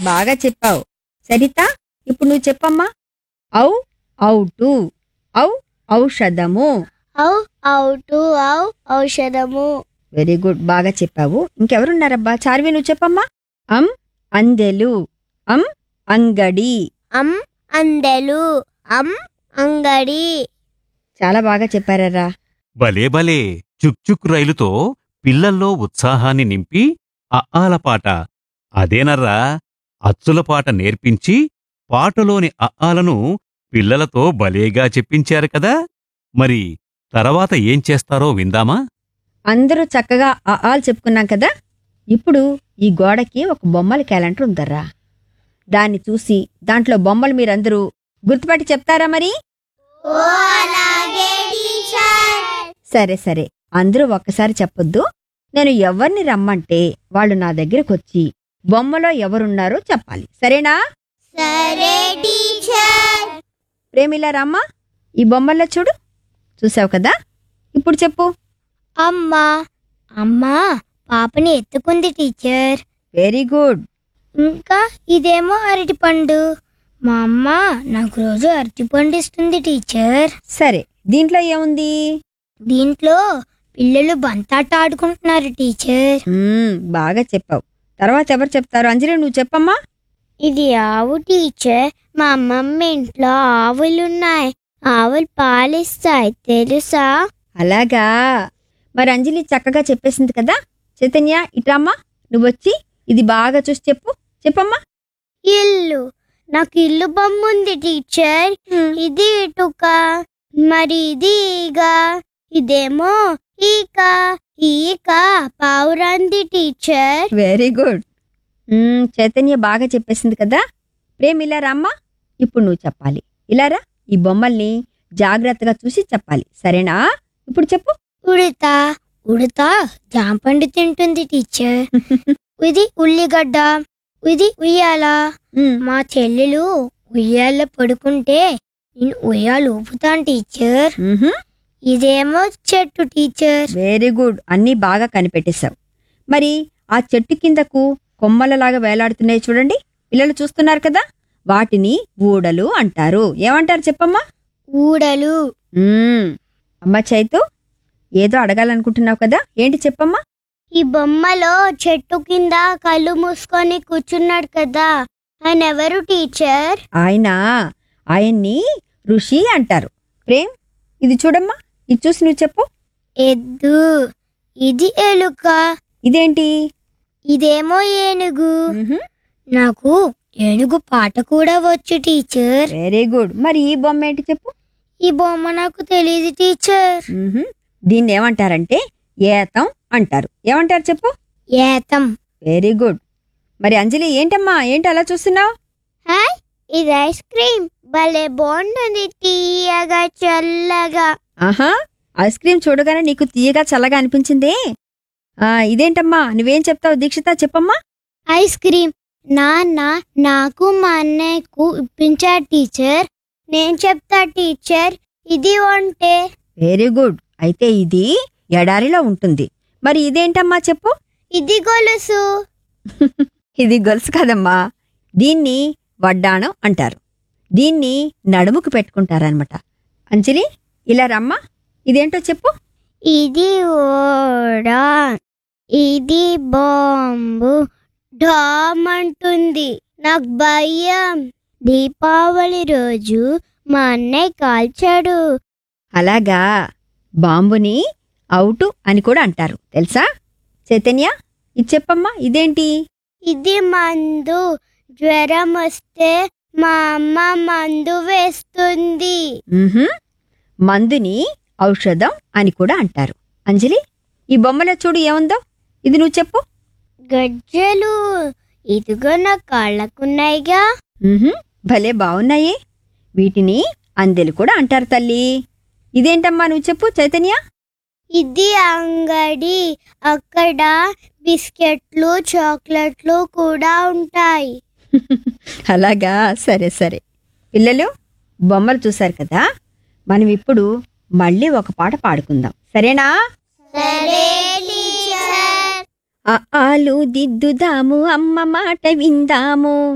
బాగా చెప్పావు సరిత ఇప్పుడు నువ్వు చెప్పమ్మా ఔ ఔటు ఔ ఔషధము ఔ ఔటు ఔ ఔషధము వెరీ గుడ్ బాగా చెప్పావు ఇంకెవరున్నారబ్బా చార్వి నువ్వు చెప్పమ్మా అం అందెలు అం అంగడి అం అందెలు అం అంగడి చాలా బాగా చెప్పారరా భలే భలే చుక్ చుక్ రైలుతో పిల్లల్లో ఉత్సాహాన్ని నింపి అఆల పాట అదేనర్రా అచ్చుల పాట నేర్పించి పాటలోని అఆలను పిల్లలతో భలేగా చెప్పించారు కదా మరి తర్వాత ఏం చేస్తారో విందామా అందరూ చక్కగా ఆ ఆలు చెప్పుకున్నాం కదా ఇప్పుడు ఈ గోడకి ఒక బొమ్మల క్యాలెండర్ ఉందర్రా దాన్ని చూసి దాంట్లో బొమ్మలు మీరందరూ గుర్తుపట్టి చెప్తారా మరి ఓ అలాగే టీచర్ సరే సరే అందరూ ఒక్కసారి చెప్పొద్దు నేను ఎవరిని రమ్మంటే వాళ్ళు నా దగ్గరకు వచ్చి బొమ్మలో ఎవరున్నారో చెప్పాలి సరేనా సరే టీచర్ ప్రేమిలా రామ్మా ఈ బొమ్మల్లో చూడు చూసావు కదా ఇప్పుడు చెప్పు అమ్మా అమ్మా పాపని ఎత్తుకుంది టీచర్ వెరీ గుడ్ ఇంకా ఇదేమో అరటిపండు మా అమ్మ నాకు రోజు అరటిపండు ఇస్తుంది టీచర్ సరే దీంట్లో ఏముంది దీంట్లో పిల్లలు బంతాట ఆడుకుంటున్నారు టీచర్ మ్మ్, బాగా చెప్పావు తర్వాత ఎవరు చెప్తారు అంజలి నువ్వు చెప్పమ్మా ఇది ఆవు టీచర్ మా అమ్మమ్మ ఇంట్లో ఆవులున్నాయి ఆవులు పాలిస్తాయి తెలుసా అలాగా మరి అంజలి చక్కగా చెప్పేసింది కదా చైతన్య ఇట్రామ్మా నువ్వొచ్చి ఇది బాగా చూసి చెప్పు చెప్పమ్మా ఇల్లు నాకు ఇల్లు బొమ్మ ఉంది టీచర్ ఇది ఇటుక మరి ఇది ఈగ ఇదేమో ఈక ఈక పావురాంది టీచర్ వెరీ గుడ్ మ్మ్, చైతన్య బాగా చెప్పేసింది కదా ప్రేమ్ ఇలా రామ్మా ఇప్పుడు నువ్వు చెప్పాలి ఇలారా ఈ బొమ్మల్ని జాగ్రత్తగా చూసి చెప్పాలి సరేనా ఇప్పుడు చెప్పు ఉడతా ఉడతా జాంపండు తింటుంది టీచర్ ఇది ఉల్లిగడ్డ ఇది ఉయ్యాల మ్మ్, మా చెల్లెలు ఉయ్యాల పడుకుంటే నేను ఉయ్యాలు ఊపుతాను టీచర్ మ్హూ. ఇదేమో చెట్టు టీచర్ వెరీ గుడ్ అన్నీ బాగా కనిపెట్టేశావు మరి ఆ చెట్టు కిందకు కొమ్మలలాగా వేలాడుతున్నాయి చూడండి పిల్లలు చూస్తున్నారు కదా వాటిని ఊడలు అంటారు ఏమంటారు చెప్పమ్మా ఊడలు మ్మ్. అమ్మా చైతు ఏదో అడగాలనుకుంటున్నావు కదా ఏంటి చెప్పమ్మా ఈ బొమ్మలో చెట్టు కింద కళ్ళు మూసుకొని కూర్చున్నాడు కదా ఆయన ఎవరు టీచర్ ఆయన ఆయన్ని ఋషి అంటారు ప్రేమ్ ఇది చూడమ్మా ఇది చూసి నువ్వు చెప్పు ఎద్దు ఇది ఎలుక ఇదేంటి ఇదేమో ఏనుగు మ్హూ. నాకు ఏనుగు పాట కూడా వచ్చు టీచర్ వెరీ గుడ్ మరి ఈ బొమ్మ ఏంటి చెప్పు ఈ బొమ్మ నాకు తెలియదు టీచర్ మ్హూ. దీన్ని ఏమంటారంటే ఏతం అంటారు ఏమంటారు చెప్పు ఏతం వెరీ గుడ్ మరి అంజలి ఏంటమ్మా ఏంటి అలా చూస్తున్నావు హాయ్ ఇది ఐస్ క్రీమ్ భలే బాగుంటుంది తీయగా చల్లగా ఆహా ఐస్ క్రీమ్ చూడగానే నీకు తీయగా చల్లగా అనిపించిందే ఆ, ఇదేంటమ్మా నువ్వేం చెప్తావు దీక్షిత చెప్పమ్మా ఐస్ క్రీమ్ నాన్న నాకు మా అన్నయ్యకు ఇప్పించారు టీచర్ నేను చెప్తా టీచర్ ఇది వంటే వెరీ గుడ్ అయితే ఇది ఎడారిలో ఉంటుంది మరి ఇదేంటమ్మా చెప్పు ఇది గొలుసు ఇది గొలుసు కదమ్మా దీన్ని వడ్డాణం అంటారు దీన్ని నడుముకు పెట్టుకుంటారనమాట అంజలి ఇలా రమ్మా ఇదేంటో చెప్పు ఇది ఓడా ఇది బాంబు డామ్ అంటుంది నాకు భయం దీపావళి రోజు మా అన్నయ్య కాల్చాడు అలాగా బాంబుని అవుటు అని కూడా అంటారు తెలుసా చైతన్య ఇది చెప్పమ్మా ఇదేంటి ఇది మందు జ్వరం వస్తే మా అమ్మ మందు వేస్తుంది మ్హూ. మందుని ఔషధం అని కూడా అంటారు అంజలి ఈ బొమ్మలో చూడు ఏముందో ఇది నువ్వు చెప్పు గజ్జలు ఇదిగో నా కాళ్ళకున్నాయిగా మ్హూ. భలే బాగున్నాయి వీటిని అందెలు కూడా అంటారు తల్లి ఇదేంటమ్మా నువ్వు చెప్పు చైతన్య ఇది అంగడి అక్కడ బిస్కెట్లు చాక్లెట్లు కూడా ఉంటాయి అలాగా సరే సరే పిల్లలు బొమ్మలు చూశారు కదా మనం ఇప్పుడు మళ్ళీ ఒక పాట పాడుకుందాం సరేనా సరే టీచర్ ఆ ఆలు దిద్దుదాము అమ్మ మాట విందాము